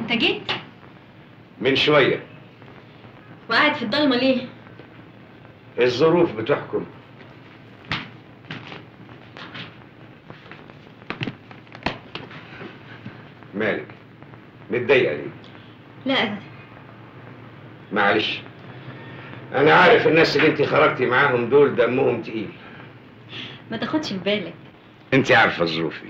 انت جيت من شويه وقاعد في الضلمه ليه الظروف بتحكم مالك متضايقه ليه لا ابدا معلش انا عارف الناس اللي انت خرجتي معاهم دول دمهم تقيل ما تاخدش في بالك انت عارفه ظروفي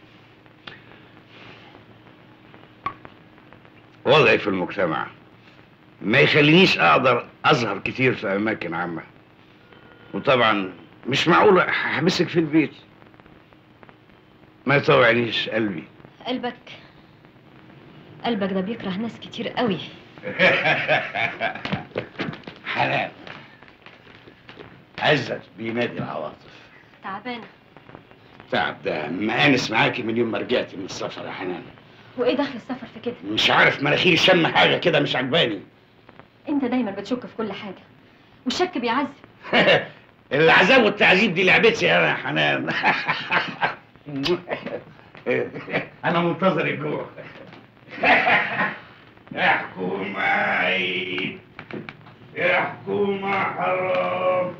وضعي في المجتمع ما يخلينيش اقدر اظهر كتير في اماكن عامه وطبعا مش معقول احبسك في البيت ما يطوعنيش قلبي قلبك قلبك ده بيكره ناس كتير قوي حلال عزت بينادي العواطف تعبانه تعب ده مآنس معاكي من يوم ما رجعتي من السفر يا حنان وايه دخل السفر في كده مش عارف مناخيري شم حاجه كده مش عجباني انت دايما بتشك في كل حاجه والشك بيعذب العذاب والتعذيب دي لعبتي انا يا حنان انا منتظر الجوع يا حكومة يا حكومة حرام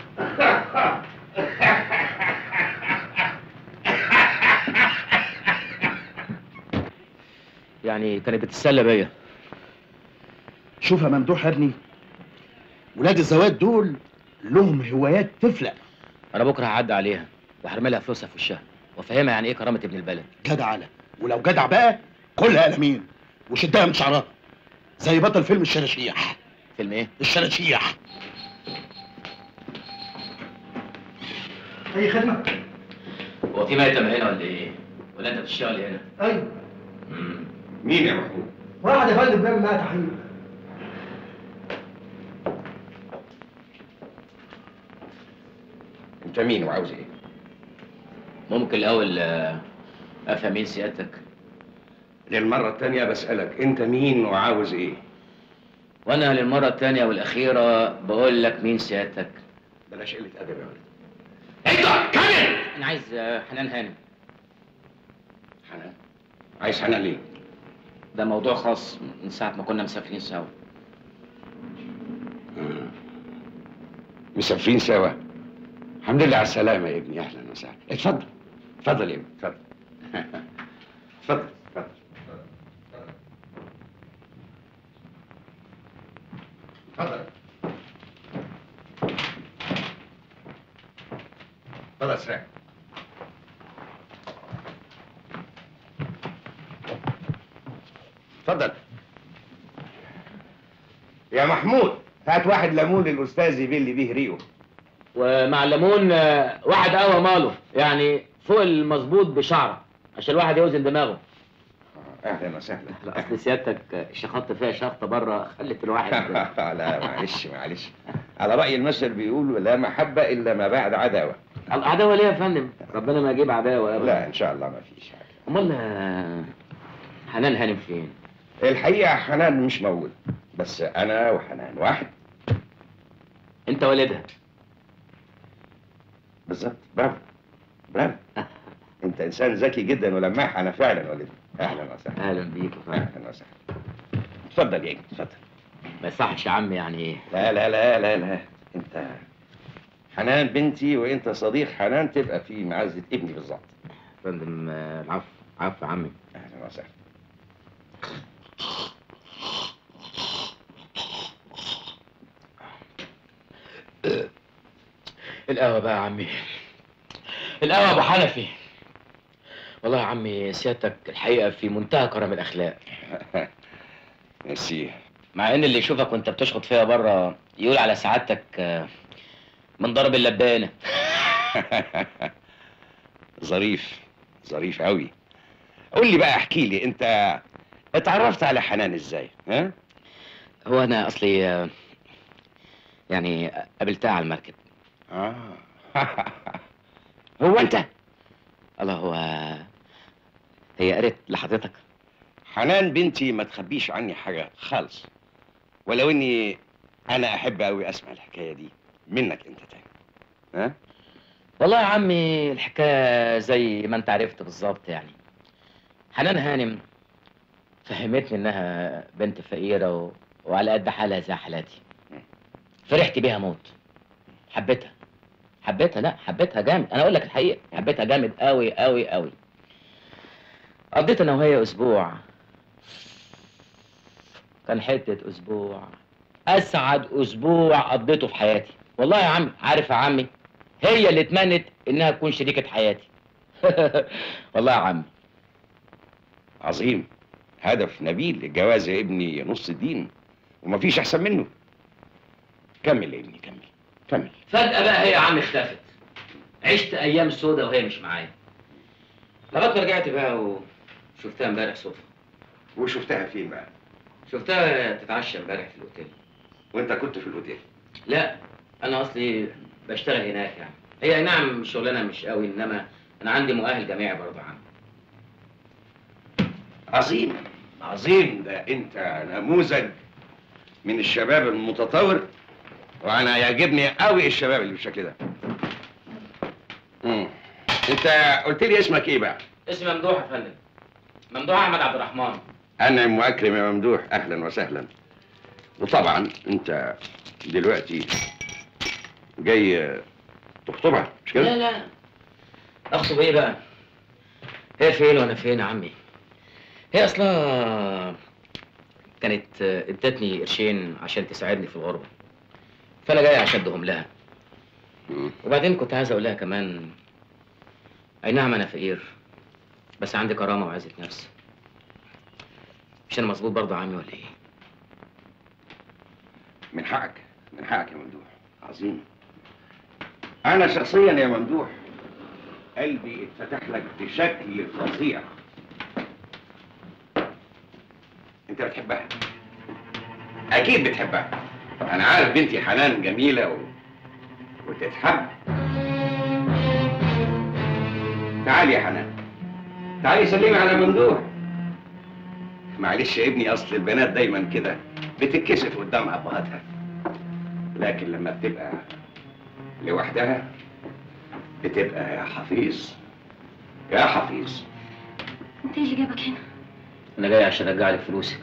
يعني كانت بتتسلى بيا شوف يا ممدوح يا ابني ولاد الزواد دول لهم هوايات تفلق انا بكره هعدي عليها وهرمي لها فلوسها في وشها وافهمها يعني ايه كرامه ابن البلد جدع على ولو جدع بقى كلها قلمين وشدها من شعرها زي بطل فيلم الشراشيح فيلم ايه الشراشيح اي خدمه هو في ميتم هنا ولا ايه ولا انت بتشتغل هنا ايوه مين يا محمود؟ واحد يا فندم بيعمل معايا تحقيق انت مين وعاوز ايه؟ ممكن الاول آه، افهم مين سيادتك للمرة التانية بسألك انت مين وعاوز ايه؟ وانا للمره الثانيه والاخيره بقول لك مين سيادتك بلاش قلة أدب يا ولد انت كامل انا عايز آه، حنان هانم حنان عايز حنان ليه؟ ده موضوع خاص من ساعه ما كنا مسافرين سوا آه. مسافرين سوا الحمد لله على السلامة يا ابني أهلا وسهلا اتفضل اتفضل يا ابني اتفضل اتفضل اتفضل اتفضل اتفضل اسرع اتفضل يا محمود هات واحد ليمون للاستاذ يبل بيه ريقه ومع الليمون آه، واحد قهوه ماله يعني فوق المظبوط بشعره عشان الواحد يوزن دماغه اهلا وسهلا لا اصل سيادتك شخطت فيها شخطه بره خلت الواحد لا معلش معلش على رأي المثل بيقول لا محبة إلا ما بعد عداوة العداوه ليه يا فندم ربنا ما يجيب عداوه ابدا لا إن شاء الله ما فيش حاجة امال آه، حنان هانم فين الحقيقة حنان مش موجود بس أنا وحنان واحد انت والدها بالظبط برافو برافو أنت إنسان ذكي جدا ولماح أنا فعلا والدي أهلا وسهلا اهلا بيك يا فندم أهلا وسهلا اتفضل يا ابني اتفضل ما يصحش يا عم يعني لا لا لا لا لا أنت حنان بنتي وأنت صديق حنان تبقى في معزة ابني بالظبط يا فندم آه، العفو عفو يا عمي أهلا وسهلا القهوه بقى يا عمي القهوه ابو حنفي والله يا عمي سيادتك الحقيقه في منتهى كرم الاخلاق ميرسي مع ان اللي يشوفك وانت بتشخط فيها بره يقول على سعادتك آه، من ضرب اللبانه ظريف ظريف قوي قول لي بقى احكي لي انت اتعرفت على حنان ازاي ها هو انا اصلي آه، يعني قابلتها على المركب اه هو انت الله هو هي قرت لحضرتك حنان بنتي ما تخبيش عني حاجه خالص ولو اني انا احب قوي اسمع الحكايه دي منك انت تاني ها والله يا عمي الحكايه زي ما انت عرفت بالظبط يعني حنان هانم فهمتني انها بنت فقيره و... وعلى قد حالها زي حالاتي فرحت بيها موت حبيتها حبيتها لا حبيتها جامد انا اقول لك الحقيقه حبيتها جامد قوي قوي قوي قضيت انا وهي اسبوع كان حته اسبوع اسعد اسبوع قضيته في حياتي والله يا عمي عارف يا عمي هي اللي اتمنت انها تكون شريكه حياتي والله يا عمي عظيم هدف نبيل الجواز يا ابني نص الدين ومفيش احسن منه كمل يا ابني كمل كمل فجأة بقى هي يا عم اختفت عشت أيام سودة وهي مش معايا لغاية ما رجعت بقى وشفتها امبارح صدفة وشفتها فين بقى شفتها تتعشى امبارح في الأوتيل وانت كنت في الاوتيل لا أنا أصلي بشتغل هناك يعني هي أي نعم شغلانة مش قوي إنما أنا عندي مؤهل جامعي برضه يا عم عظيم عظيم ده انت نموذج من الشباب المتطور وانا يعجبني قوي الشباب اللي بالشكل ده مم. انت قلت لي اسمك ايه بقى اسمي ممدوح يا فندم ممدوح أحمد عبد الرحمن انعم واكرم يا ممدوح اهلا وسهلا وطبعا انت دلوقتي جاي تخطبها مش كده لا لا أخطب إيه بقى؟ هي فين وأنا فين يا عمي؟ هي أصلا كانت ادتني قرشين عشان تساعدني في الغربة فأنا جاي عشان أديهم لها مم. وبعدين كنت عايز أقول لها كمان أي نعم أنا فقير بس عندي كرامة وعزة نفس مش أنا مظبوط برضه يا عمي ولا إيه؟ من حقك من حقك يا ممدوح عظيم انا شخصيا يا ممدوح قلبي اتفتح لك بشكل فظيع انت بتحبها اكيد بتحبها انا عارف بنتي حنان جميله و... وتتحب تعالي يا حنان تعالي سلمي على ممدوح معلش يا ابني اصل البنات دايما كده بتتكسف قدام ابهاتها لكن لما بتبقى لوحدها بتبقى يا حفيظ يا حفيظ انت ايه اللي جابك هنا أنا جاي عشان أرجع لك فلوسك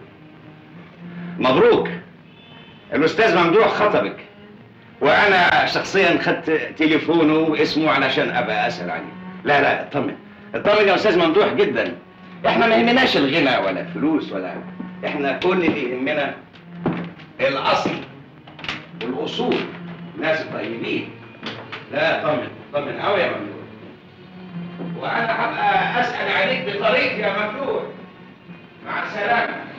مبروك الاستاذ ممدوح خطبك وانا شخصيا خدت تليفونه واسمه علشان ابقى اسال عليه لا لا اطمن اطمن يا استاذ ممدوح جدا احنا ما يهمناش الغنى ولا الفلوس ولا احنا كل اللي يهمنا الاصل والاصول ناس طيبين لا طمن طمن قوي يا ممدوح وانا هبقى اسال عليك بطريقتي يا ممدوح مع السلامه